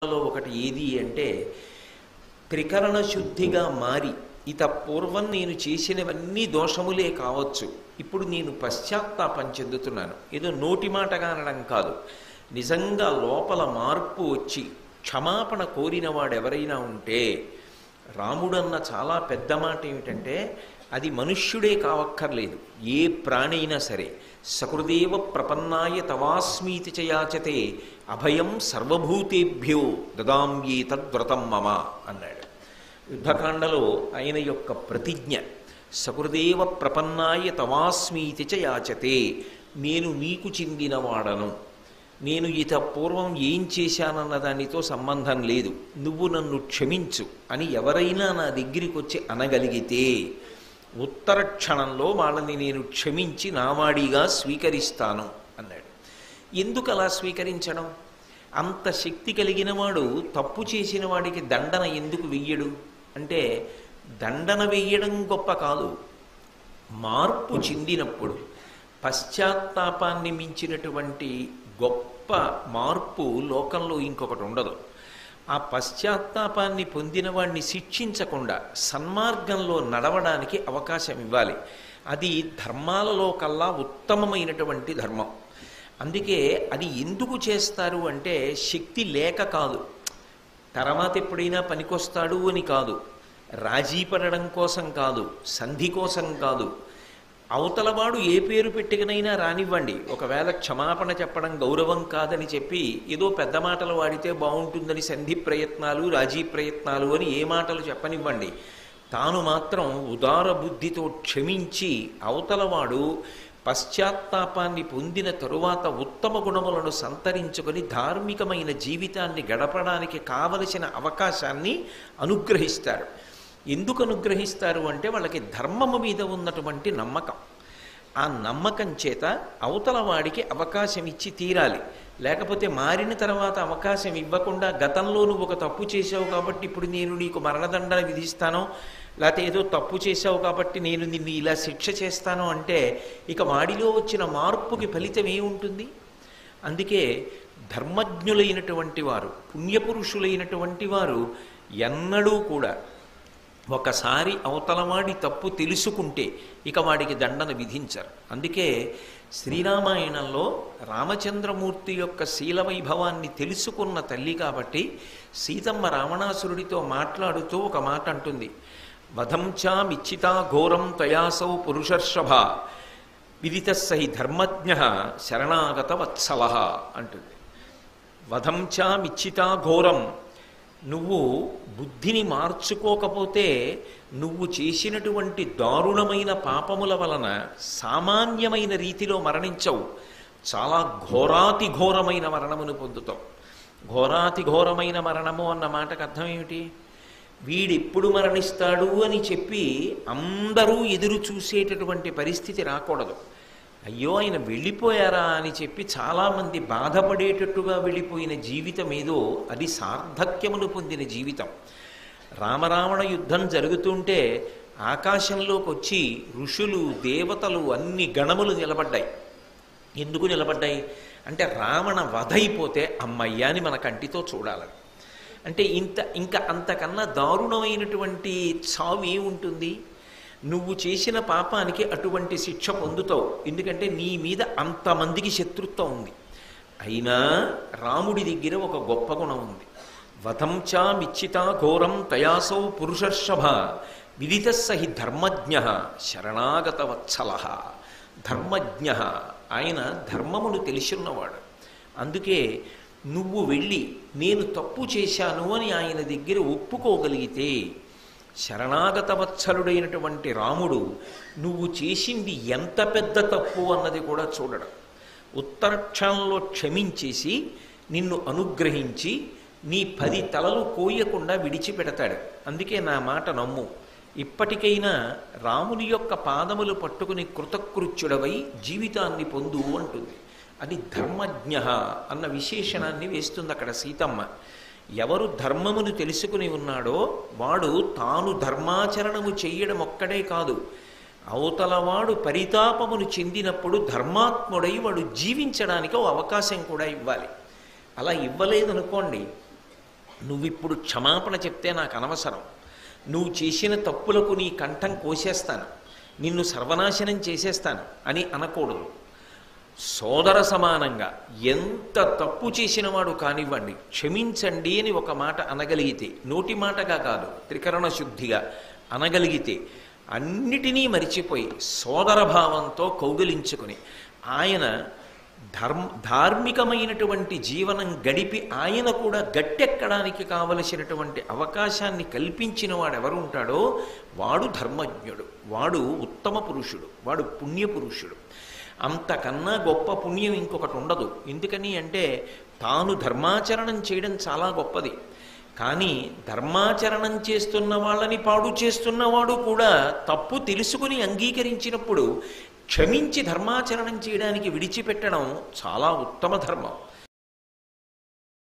లో ఒకటి ఏది అంటే త్రికరణ శుద్ధిగా మారి ఇత పూర్వం నేను చేసినవన్నీ దోషములే కావచ్చు ఇప్పుడు నేను పశ్చాత్తాపం చెందుతున్నాను ఏదో నోటి మాటగా అనడం కాదు నిజంగా లోపల మార్పు వచ్చి క్షమాపణ కోరిన వాడు ఎవరైనా ఉంటే రాముడన్న చాలా పెద్ద మాట ఏమిటంటే అది మనుష్యుడే కావక్కర్లేదు ఏ ప్రాణి అయినా సరే సకృదేవ ప్రపన్నాయ తవాస్మీతి చయాచతే అభయం సర్వభూతేభ్యో దదాంయే తద్వ్రతం మమ అన్నాడు యుద్ధకాండలో ఆయన యొక్క ప్రతిజ్ఞ సకృదేవ ప్రపన్నాయ తవాస్మీతి చ యాచతే నేను నీకు చెందినవాడను నేను ఇత పూర్వం ఏం చేశానన్న దానితో సంబంధం లేదు నువ్వు నన్ను క్షమించు అని ఎవరైనా నా దగ్గరికి వచ్చి అనగలిగితే ఉత్తర క్షణంలో వాళ్ళని నేను క్షమించి నావాడిగా స్వీకరిస్తాను అన్నాడు ఎందుకు అలా స్వీకరించడం అంత శక్తి కలిగిన వాడు తప్పు చేసిన వాడికి దండన ఎందుకు వెయ్యడు అంటే దండన వెయ్యడం గొప్ప కాదు మార్పు చెందినప్పుడు పశ్చాత్తాపాన్ని మించినటువంటి గొప్ప మార్పు లోకంలో ఇంకొకటి ఉండదు ఆ పశ్చాత్తాపాన్ని పొందిన వాడిని శిక్షించకుండా సన్మార్గంలో నడవడానికి అవకాశం ఇవ్వాలి అది ధర్మాలలో కల్లా ఉత్తమమైనటువంటి ధర్మం అందుకే అది ఎందుకు చేస్తారు అంటే శక్తి లేక కాదు తర్వాత ఎప్పుడైనా పనికొస్తాడు అని కాదు రాజీ పడడం కోసం కాదు సంధి కోసం కాదు అవతలవాడు ఏ పేరు పెట్టుకునైనా రానివ్వండి ఒకవేళ క్షమాపణ చెప్పడం గౌరవం కాదని చెప్పి ఏదో పెద్ద మాటలు వాడితే బాగుంటుందని సంధి ప్రయత్నాలు రాజీ ప్రయత్నాలు అని ఏ మాటలు చెప్పనివ్వండి తాను మాత్రం ఉదార బుద్ధితో క్షమించి అవతలవాడు పశ్చాత్తాపాన్ని పొందిన తరువాత ఉత్తమ గుణములను సంతరించుకొని ధార్మికమైన జీవితాన్ని గడపడానికి కావలసిన అవకాశాన్ని అనుగ్రహిస్తారు ఎందుకు అనుగ్రహిస్తారు అంటే వాళ్ళకి ధర్మము మీద ఉన్నటువంటి నమ్మకం ఆ నమ్మకం చేత అవతల వాడికి అవకాశం ఇచ్చి తీరాలి లేకపోతే మారిన తర్వాత అవకాశం ఇవ్వకుండా గతంలో నువ్వు ఒక తప్పు చేసావు కాబట్టి ఇప్పుడు నేను నీకు మరణదండన విధిస్తాను లేకపోతే ఏదో తప్పు చేసావు కాబట్టి నేను నిన్ను ఇలా శిక్ష చేస్తాను అంటే ఇక వాడిలో వచ్చిన మార్పుకి ఫలితం ఏముంటుంది అందుకే ధర్మజ్ఞులైనటువంటి వారు పుణ్యపురుషులైనటువంటి వారు ఎన్నడూ కూడా ఒకసారి అవతలవాడి తప్పు తెలుసుకుంటే ఇక వాడికి దండన విధించరు అందుకే శ్రీరామాయణంలో రామచంద్రమూర్తి యొక్క శీలవైభవాన్ని తెలుసుకున్న తల్లి కాబట్టి సీతమ్మ రావణాసురుడితో మాట్లాడుతూ ఒక మాట అంటుంది వధంచా మిచ్చితా ఘోరం తయాసౌ పురుషర్షభ విదిత సహి ధర్మజ్ఞ శరణాగత వత్సల అంటుంది వధంచా మిచ్చితా ఘోరం నువ్వు బుద్ధిని మార్చుకోకపోతే నువ్వు చేసినటువంటి దారుణమైన పాపముల వలన సామాన్యమైన రీతిలో మరణించవు చాలా ఘోరాతి ఘోరమైన మరణమును పొందుతావు ఘోరాతి ఘోరమైన మరణము అన్న మాటకు అర్థం ఏమిటి వీడెప్పుడు మరణిస్తాడు అని చెప్పి అందరూ ఎదురు చూసేటటువంటి పరిస్థితి రాకూడదు అయ్యో ఆయన వెళ్ళిపోయారా అని చెప్పి చాలామంది బాధపడేటట్టుగా వెళ్ళిపోయిన జీవితం ఏదో అది సార్థక్యమును పొందిన జీవితం రామరావణ యుద్ధం జరుగుతుంటే ఆకాశంలోకి వచ్చి ఋషులు దేవతలు అన్ని గణములు నిలబడ్డాయి ఎందుకు నిలబడ్డాయి అంటే రావణ వధ అయిపోతే అమ్మయ్య అని మన కంటితో చూడాలని అంటే ఇంత ఇంకా అంతకన్నా దారుణమైనటువంటి చావు ఏముంటుంది నువ్వు చేసిన పాపానికి అటువంటి శిక్ష పొందుతావు ఎందుకంటే నీ మీద అంతమందికి శత్రుత్వం ఉంది అయినా రాముడి దగ్గర ఒక గొప్ప గుణం ఉంది వధంచా మిచ్చితా ఘోరం తయాసౌ పురుషర్షభ విదిత సహి ధర్మజ్ఞ శరణాగత వత్సల ధర్మజ్ఞ ఆయన ధర్మమును తెలిసిన్నవాడు అందుకే నువ్వు వెళ్ళి నేను తప్పు చేశాను అని ఆయన దగ్గర ఒప్పుకోగలిగితే శరణాగత వత్సలుడైనటువంటి రాముడు నువ్వు చేసింది ఎంత పెద్ద తప్పు అన్నది కూడా చూడడం ఉత్తరక్షణంలో క్షమించేసి నిన్ను అనుగ్రహించి నీ పది తలలు కోయకుండా విడిచిపెడతాడు అందుకే నా మాట నమ్ము ఇప్పటికైనా రాముని యొక్క పాదములు పట్టుకుని కృతకృత్యుడవై జీవితాన్ని పొందు అంటుంది అది ధర్మజ్ఞ అన్న విశేషణాన్ని వేస్తుంది అక్కడ సీతమ్మ ఎవరు ధర్మమును తెలుసుకుని ఉన్నాడో వాడు తాను ధర్మాచరణము చెయ్యడం ఒక్కడే కాదు అవతలవాడు పరితాపమును చెందినప్పుడు ధర్మాత్ముడై వాడు జీవించడానికి ఓ అవకాశం కూడా ఇవ్వాలి అలా ఇవ్వలేదనుకోండి నువ్విప్పుడు క్షమాపణ చెప్తే నాకు అనవసరం నువ్వు చేసిన తప్పులకు నీ కంఠం కోసేస్తాను నిన్ను సర్వనాశనం చేసేస్తాను అని అనకూడదు సోదర సమానంగా ఎంత తప్పు చేసిన వాడు కానివ్వండి క్షమించండి అని ఒక మాట అనగలిగితే నోటి మాటగా కాదు త్రికరణ శుద్ధిగా అనగలిగితే అన్నిటినీ మరిచిపోయి సోదర భావంతో కౌగిలించుకుని ఆయన ధర్మ ధార్మికమైనటువంటి జీవనం గడిపి ఆయన కూడా గట్టెక్కడానికి కావలసినటువంటి అవకాశాన్ని కల్పించిన వాడు ఎవరు ఉంటాడో వాడు ధర్మజ్ఞుడు వాడు ఉత్తమ పురుషుడు వాడు పుణ్యపురుషుడు అంతకన్నా గొప్ప పుణ్యం ఇంకొకటి ఉండదు ఎందుకని అంటే తాను ధర్మాచరణం చేయడం చాలా గొప్పది కానీ ధర్మాచరణం చేస్తున్న వాళ్ళని పాడు చేస్తున్నవాడు కూడా తప్పు తెలుసుకుని అంగీకరించినప్పుడు క్షమించి ధర్మాచరణం చేయడానికి విడిచిపెట్టడం చాలా ఉత్తమ ధర్మం